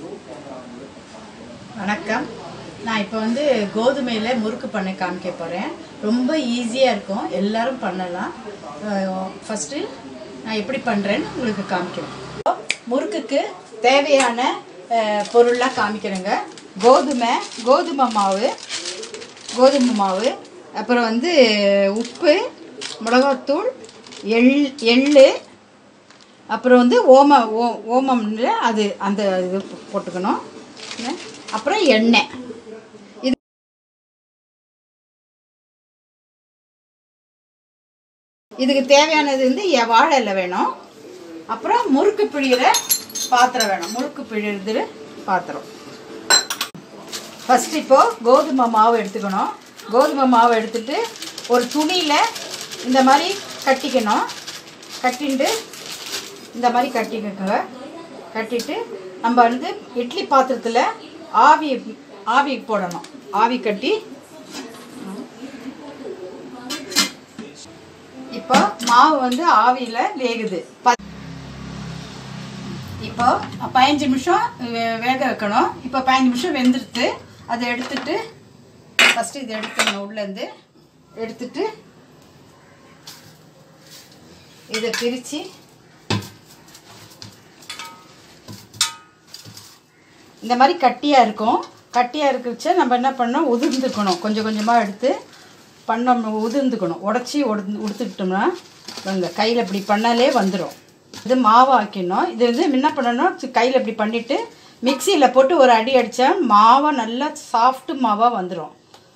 வணக்கம் நான் இப்போ வந்து கோதுமையில் முறுக்கு பண்ண காமிக்க போகிறேன் ரொம்ப ஈஸியாக இருக்கும் எல்லாரும் பண்ணலாம் ஃபஸ்ட்டு நான் எப்படி பண்ணுறேன்னு உங்களுக்கு காமிக்கிறேன் முறுக்குக்கு தேவையான அஹ், பொருள்லாம் காமிக்கிறேங்க கோதுமை கோதுமை மாவு கோதுமை மாவு அப்புறம் வந்து உப்பு மிளகாத்தூள் எள் எள்ளு அப்புறம் வந்து ஓம ஓ ஓமம்ல அது அந்த இது போட்டுக்கணும் என்ன? அப்புறம் எண்ணெய் இது இதுக்கு தேவையானது வந்து எ- வாழை இலை வேணும் அப்புறம் முறுக்கு பிழிகிற பாத்திரம் வேணும் முறுக்கு பிழிறது பாத்திரம் ஃபஸ்ட் இப்போ கோதுமை மாவு எடுத்துக்கணும் கோதுமை மாவு எடுத்துட்டு ஒரு துணியில் இந்த மாதிரி கட்டிக்கணும் கட்டிட்டு இந்த மாதிரி கட்டிக்கோங்க கட்டிட்டு நம்ம வந்து இட்லி பாத்திரத்தில் ஆவி ஆவி போடணும் ஆவி கட்டி இப்போ மாவு வந்து ஆவியில் வேகுது ப இப்போ பதினஞ்சு நிமிஷம் வே- வேக வைக்கணும் இப்போ பதினஞ்சு நிமிஷம் வெந்துடுத்து அதை எடுத்துட்டு ஃபஸ்ட்டு இதை எடுத்துக்கணும் உள்ளேருந்து எடுத்துட்டு இதை பிரித்து இந்த மாதிரி கட்டியாக இருக்கும் கட்டியாக இருக்கிறச்ச நம்ம என்ன பண்ணோம் உதிர்ந்துக்கணும் கொஞ்சம் கொஞ்சமாக எடுத்து பண்ணோம் உதிர்ந்துக்கணும் உடச்சி உடு உடுத்துக்கிட்டோம்னா வாங்க கையில் இப்படி பண்ணாலே வந்துடும் இது மாவு ஆக்கிடணும் இது வந்து என்ன பண்ணணும் கையில் இப்படி பண்ணிவிட்டு மிக்சியில் போட்டு ஒரு அடி அடித்தா மாவாக நல்லா சாஃப்ட்டு மாவாக வந்துடும்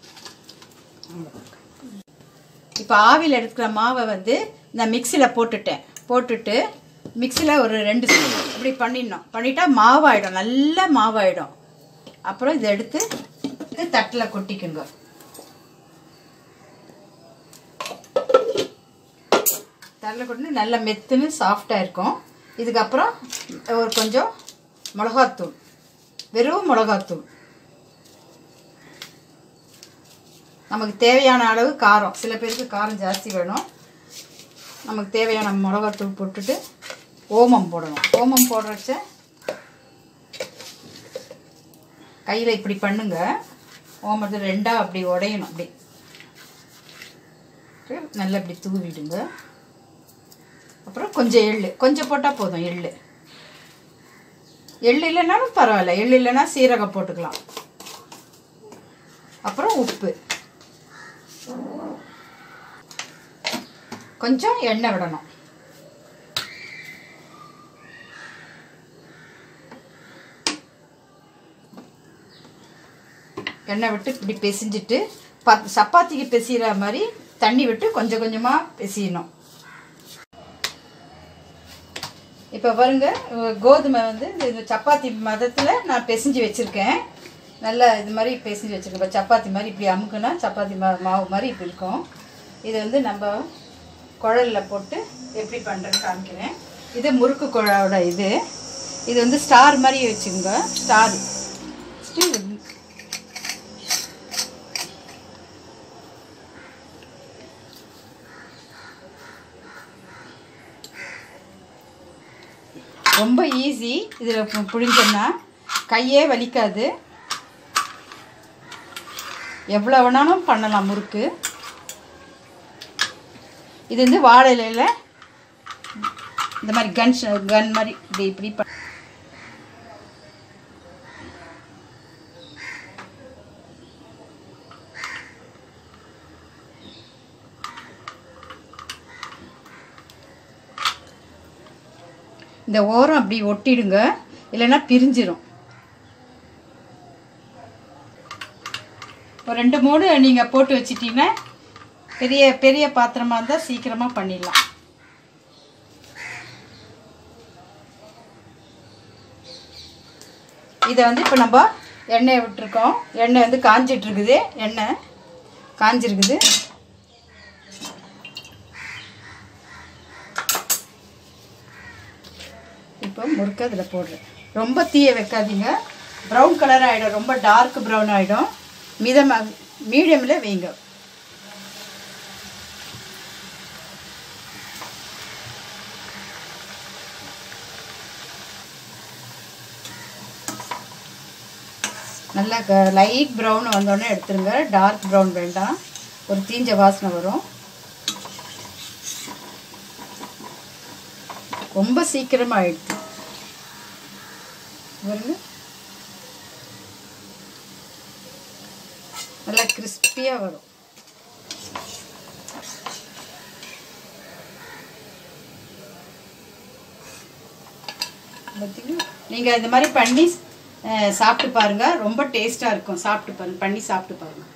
இப்போ ஆவியில் எடுக்கிற மாவை வந்து நான் மிக்சியில் போட்டுட்டேன் போட்டுட்டு மிக்சியில் ஒரு ரெண்டு ஸ்பூன் இப்படி பண்ணிடணும் பண்ணிட்டா மாவாயிடும் நல்ல மாவாயிடும் அப்புறம் இதை எடுத்து இது தட்டில் கொட்டிக்குங்க தட்டில் கொட்டி நல்லா மெத்துன்னு சாஃப்டாக இருக்கும் இதுக்கப்புறம் ஒரு கொஞ்சம் மிளகாத்தூள் வெறும் மிளகாத்தூள் நமக்கு தேவையான அளவு காரம் சில பேருக்கு காரம் ஜாஸ்தி வேணும் நமக்கு தேவையான மிளகாத்தூள் போட்டுட்டு ஓமம் போடணும் ஓமம் போடுறச்ச கையில் இப்படி பண்ணுங்க ஓமத்தை ரெண்டாக அப்படி உடையணும் அப்படி நல்லா இப்படி தூவிடுங்க அப்புறம் கொஞ்சம் எள்ளு கொஞ்சம் போட்டால் போதும் எள்ளு எள்ளு இல்லைனாலும் பரவாயில்ல எள்ளு இல்லைன்னா சீரகம் போட்டுக்கலாம் அப்புறம் உப்பு கொஞ்சம் எண்ணெய் விடணும் எண்ணெய் விட்டு இப்படி பிசைஞ்சிட்டு பத் சப்பாத்திக்கு பிசைகிற மாதிரி தண்ணி விட்டு கொஞ்சம் கொஞ்சமாக பிசையணும் இப்போ பாருங்க அஹ் கோதுமை வந்து இந்த- இந்த சப்பாத்தி மதத்தில் நான் பிசைஞ்சு வச்சுருக்கேன் நல்லா இது மாதிரி பிசைஞ்சு வச்சுருக்கேன் இப்போ சப்பாத்தி மாதிரி இப்படி அமுக்குனா சப்பாத்தி மா மாவு மாதிரி இப்படி இருக்கும் இது வந்து நம்ம குழலில் போட்டு எப்படி பண்ணுறேன்னு காமிக்கிறேன் இது முறுக்கு குழாவோட இது இது வந்து ஸ்டார் மாதிரி வச்சுக்கோங்க ஸ்டார் ஃபஸ்ட்டு இது ரொம்ப ஈஸி இதில் புழிஞ்சோம்னா கையே வலிக்காது எவ்வளோ வேணாலும் பண்ணலாம் முறுக்கு இது வந்து வாழை இலையில இந்த மாதிரி கன் கன் மாதிரி இப்படி இப்படி ப- இந்த ஓரம் அப்படி ஒட்டிடுங்க இல்லைன்னா பிரிஞ்சிரும் ஒரு ரெண்டு மூணு நீங்கள் போட்டு வச்சிட்டீங்கன்னா பெரிய பெரிய பாத்திரமாக இருந்தால் சீக்கிரமாக பண்ணிடலாம் இதை வந்து இப்போ நம்ம எண்ணெய் விட்டுருக்கோம் எண்ணெய் வந்து காஞ்சிட்டு இருக்குது எண்ணெய் காஞ்சிருக்குது இப்போ முறுக்க அதில் போடுறேன் ரொம்ப தீய வைக்காதீங்க ப்ரௌன் கலர் ஆகிடும் ரொம்ப டார்க் ப்ரௌன் ஆகிடும் மிதமாக மீடியமில் வைங்க நல்லா லைட் ப்ரௌன் வந்தோடனே எடுத்துருங்க டார்க் ப்ரௌன் வேண்டாம் ஒரு தீஞ்ச வாசனை வரும் ரொம்ப சீக்கிரமாக ஆயிடுது பாருங்க நல்லா கிறிஸ்பியாக வரும் பார்த்தீங்கன்னா நீங்கள் இந்த மாதிரி பண்ணி அஹ், சாப்பிட்டு பாருங்கள் ரொம்ப டேஸ்ட்டாக இருக்கும் சாப்பிட்டு பாருங்க பண்ணி சாப்பிட்டு பாருங்கள்